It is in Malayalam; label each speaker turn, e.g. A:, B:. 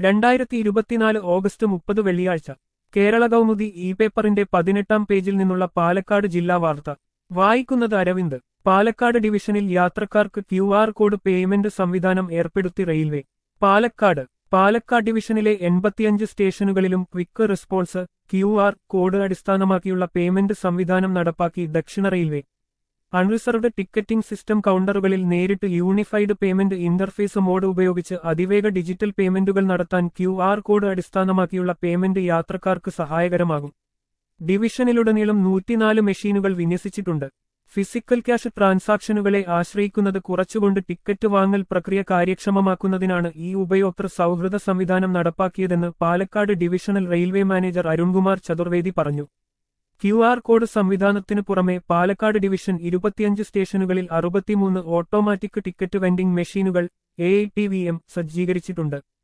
A: രണ്ടായിരത്തി ഇരുപത്തിനാല് ഓഗസ്റ്റ് മുപ്പത് വെള്ളിയാഴ്ച കേരള കൗമുദി ഇ പേപ്പറിന്റെ പതിനെട്ടാം പേജിൽ നിന്നുള്ള പാലക്കാട് ജില്ലാ വാർത്ത വായിക്കുന്നത് അരവിന്ദ് പാലക്കാട് ഡിവിഷനിൽ യാത്രക്കാർക്ക് ക്യു ആർ കോഡ് പേയ്മെന്റ് സംവിധാനം ഏർപ്പെടുത്തി റെയിൽവേ പാലക്കാട് പാലക്കാട് ഡിവിഷനിലെ എൺപത്തിയഞ്ച് സ്റ്റേഷനുകളിലും quick response Q R code അടിസ്ഥാനമാക്കിയുള്ള പേയ്മെന്റ് സംവിധാനം നടപ്പാക്കി ദക്ഷിണ റെയിൽവേ അൺറിസർവ്ഡ് ടിക്കറ്റിംഗ് സിസ്റ്റം കൗണ്ടറുകളിൽ നേരിട്ട് യൂണിഫൈഡ് പേയ്മെന്റ് ഇന്റർഫേസ് മോഡ് ഉപയോഗിച്ച് അതിവേഗ ഡിജിറ്റൽ പേയ്മെന്റുകൾ നടത്താൻ ക്യു ആർ കോഡ് അടിസ്ഥാനമാക്കിയുള്ള പേയ്മെന്റ് യാത്രക്കാർക്ക് സഹായകരമാകും ഡിവിഷനിലുടനീളം നൂറ്റിനാല് മെഷീനുകൾ വിന്യസിച്ചിട്ടുണ്ട് ഫിസിക്കൽ ക്യാഷ് ട്രാൻസാക്ഷനുകളെ ആശ്രയിക്കുന്നത് കുറച്ചുകൊണ്ട് ടിക്കറ്റ് വാങ്ങൽ പ്രക്രിയ കാര്യക്ഷമമാക്കുന്നതിനാണ് ഈ ഉപയോക്തൃ സൗഹൃദ സംവിധാനം നടപ്പാക്കിയതെന്ന് Palakkad divisional railway manager Arunkumar Chaturvedi പറഞ്ഞു ക്യു ആർ കോഡ് സംവിധാനത്തിനു പുറമെ പാലക്കാട് ഡിവിഷൻ ഇരുപത്തിയഞ്ച് സ്റ്റേഷനുകളിൽ അറുപത്തിമൂന്ന് ഓട്ടോമാറ്റിക് ടിക്കറ്റ് വെൻഡിംഗ് മെഷീനുകൾ എ സജ്ജീകരിച്ചിട്ടുണ്ട്